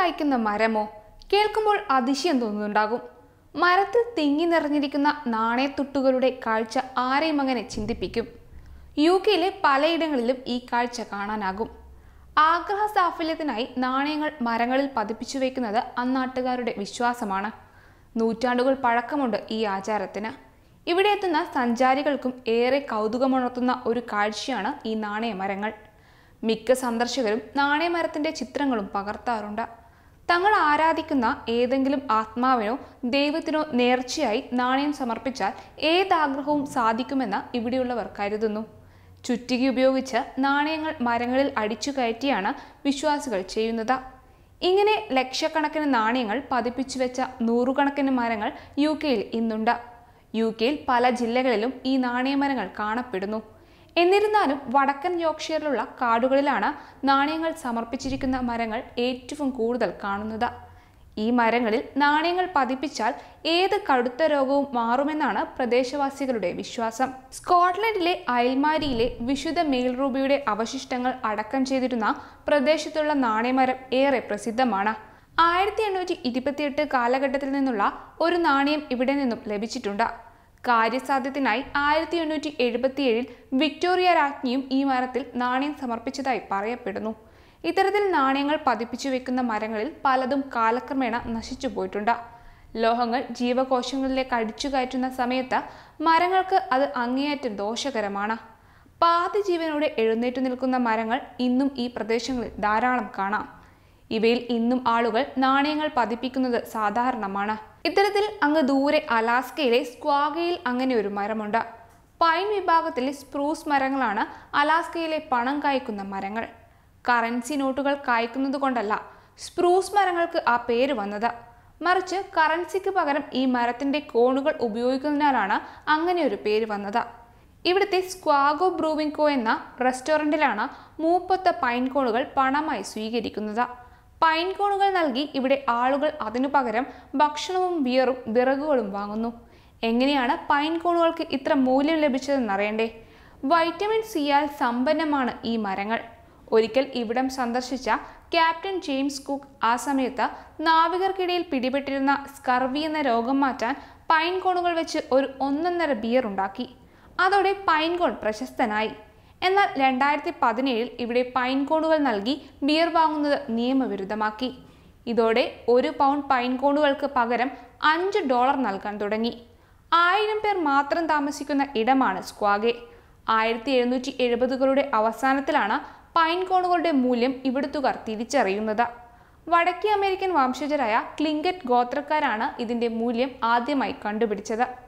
കായ്ക്കുന്ന മരമോ കേൾക്കുമ്പോൾ അതിശയം തോന്നുന്നുണ്ടാകും മരത്തിൽ തിങ്ങി നിറഞ്ഞിരിക്കുന്ന നാണയത്തുട്ടുകളുടെ കാഴ്ച ആരെയും അങ്ങനെ ചിന്തിപ്പിക്കും യു കെയിലെ പലയിടങ്ങളിലും ഈ കാഴ്ച കാണാനാകും ആഗ്രഹ സാഫല്യത്തിനായി നാണയങ്ങൾ മരങ്ങളിൽ പതിപ്പിച്ചു വയ്ക്കുന്നത് അന്നാട്ടുകാരുടെ വിശ്വാസമാണ് നൂറ്റാണ്ടുകൾ പഴക്കമുണ്ട് ഈ ആചാരത്തിന് ഇവിടെ എത്തുന്ന സഞ്ചാരികൾക്കും ഏറെ കൗതുകമുണർത്തുന്ന ഒരു കാഴ്ചയാണ് ഈ നാണയമരങ്ങൾ മിക്ക സന്ദർശകരും നാണയമരത്തിന്റെ ചിത്രങ്ങളും പകർത്താറുണ്ട് തങ്ങൾ ആരാധിക്കുന്ന ഏതെങ്കിലും ആത്മാവിനോ ദൈവത്തിനോ നേർച്ചയായി നാണയം സമർപ്പിച്ചാൽ ഏതാഗ്രഹവും സാധിക്കുമെന്ന് ഇവിടെയുള്ളവർ കരുതുന്നു ചുറ്റിക ഉപയോഗിച്ച് നാണയങ്ങൾ മരങ്ങളിൽ അടിച്ചു കയറ്റിയാണ് വിശ്വാസികൾ ചെയ്യുന്നത് ഇങ്ങനെ ലക്ഷക്കണക്കിന് നാണയങ്ങൾ പതിപ്പിച്ചു വെച്ച നൂറുകണക്കിന് മരങ്ങൾ യു കെയിൽ ഇന്നുണ്ട് യു കെയിൽ പല ജില്ലകളിലും ഈ നാണയമരങ്ങൾ കാണപ്പെടുന്നു എന്നിരുന്നാലും വടക്കൻ യോർക്ക്ഷയറിലുള്ള കാടുകളിലാണ് നാണയങ്ങൾ സമർപ്പിച്ചിരിക്കുന്ന മരങ്ങൾ ഏറ്റവും കൂടുതൽ കാണുന്നത് ഈ മരങ്ങളിൽ നാണയങ്ങൾ പതിപ്പിച്ചാൽ ഏത് കടുത്ത രോഗവും മാറുമെന്നാണ് പ്രദേശവാസികളുടെ വിശ്വാസം സ്കോട്ട്ലൻഡിലെ അയൽമാരിയിലെ വിശുദ്ധ മേൽറൂബിയുടെ അവശിഷ്ടങ്ങൾ അടക്കം ചെയ്തിരുന്ന പ്രദേശത്തുള്ള നാണയമരം ഏറെ പ്രസിദ്ധമാണ് ആയിരത്തി എണ്ണൂറ്റി ഇരുപത്തിയെട്ട് കാലഘട്ടത്തിൽ നിന്നുള്ള ഒരു നാണയം ഇവിടെ നിന്നും ലഭിച്ചിട്ടുണ്ട് കാര്യസാധ്യത്തിനായി ആയിരത്തി എണ്ണൂറ്റി എഴുപത്തിയേഴിൽ വിക്ടോറിയ രാജ്ഞിയും ഈ മരത്തിൽ നാണയം സമർപ്പിച്ചതായി പറയപ്പെടുന്നു ഇത്തരത്തിൽ നാണയങ്ങൾ പതിപ്പിച്ചു വെക്കുന്ന മരങ്ങളിൽ പലതും കാലക്രമേണ നശിച്ചു പോയിട്ടുണ്ട് ലോഹങ്ങൾ ജീവകോശങ്ങളിലേക്ക് അടിച്ചു കയറ്റുന്ന സമയത്ത് മരങ്ങൾക്ക് അത് അങ്ങേയറ്റം ദോഷകരമാണ് പാതി ജീവനോടെ എഴുന്നേറ്റു നിൽക്കുന്ന മരങ്ങൾ ഇന്നും ഈ പ്രദേശങ്ങളിൽ ധാരാളം കാണാം ഇവയിൽ ഇന്നും ആളുകൾ നാണയങ്ങൾ പതിപ്പിക്കുന്നത് സാധാരണമാണ് ഇത്തരത്തിൽ അങ്ങ് ദൂരെ അലാസ്കയിലെ സ്ക്വാഗയിൽ അങ്ങനെ ഒരു മരമുണ്ട് പൈൻ വിഭാഗത്തിലെ സ്പ്രൂസ് മരങ്ങളാണ് അലാസ്കയിലെ പണം കായ്ക്കുന്ന മരങ്ങൾ കറൻസി നോട്ടുകൾ കായ്ക്കുന്നത് കൊണ്ടല്ല സ്പ്രൂസ് മരങ്ങൾക്ക് ആ പേര് വന്നത് മറിച്ച് കറൻസിക്ക് പകരം ഈ മരത്തിന്റെ കോണുകൾ ഉപയോഗിക്കുന്നതിനാലാണ് അങ്ങനെ ഒരു പേര് വന്നത് ഇവിടുത്തെ സ്ക്വാഗോ ബ്രൂവിംഗ് കോ എന്ന റെസ്റ്റോറൻറ്റിലാണ് മൂപ്പത്ത പൈൻ കോണുകൾ പണമായി സ്വീകരിക്കുന്നത് പൈൻ കോണുകൾ നൽകി ഇവിടെ ആളുകൾ അതിനു പകരം ഭക്ഷണവും ബിയറും വിറകുകളും വാങ്ങുന്നു എങ്ങനെയാണ് പൈൻ കോണുകൾക്ക് ഇത്ര മൂല്യം ലഭിച്ചതെന്നറിയണ്ടേ വൈറ്റമിൻ സിയാൽ സമ്പന്നമാണ് ഈ മരങ്ങൾ ഒരിക്കൽ ഇവിടം സന്ദർശിച്ച ക്യാപ്റ്റൻ ജെയിംസ് കുക്ക് ആ സമയത്ത് നാവികർക്കിടയിൽ പിടിപെട്ടിരുന്ന സ്കർവി എന്ന രോഗം മാറ്റാൻ പൈൻ കോണുകൾ വെച്ച് ഒരു ഒന്നൊന്നര ബിയർ ഉണ്ടാക്കി അതോടെ പൈൻ കോൺ പ്രശസ്തനായി എന്നാൽ രണ്ടായിരത്തി പതിനേഴിൽ ഇവിടെ പൈൻ കോണുകൾ നൽകി ബിയർ വാങ്ങുന്നത് നിയമവിരുദ്ധമാക്കി ഇതോടെ ഒരു പൗണ്ട് പൈൻ കോണുകൾക്ക് പകരം അഞ്ച് ഡോളർ നൽകാൻ തുടങ്ങി ആയിരം പേർ മാത്രം താമസിക്കുന്ന ഇടമാണ് സ്ക്വാഗെ ആയിരത്തി എഴുന്നൂറ്റി എഴുപതുകളുടെ അവസാനത്തിലാണ് പൈൻ കോണുകളുടെ മൂല്യം ഇവിടുത്തുകാർ തിരിച്ചറിയുന്നത് വടക്കേ അമേരിക്കൻ വംശജരായ ക്ലിങ്കറ്റ് ഗോത്രക്കാരാണ് ഇതിന്റെ മൂല്യം ആദ്യമായി കണ്ടുപിടിച്ചത്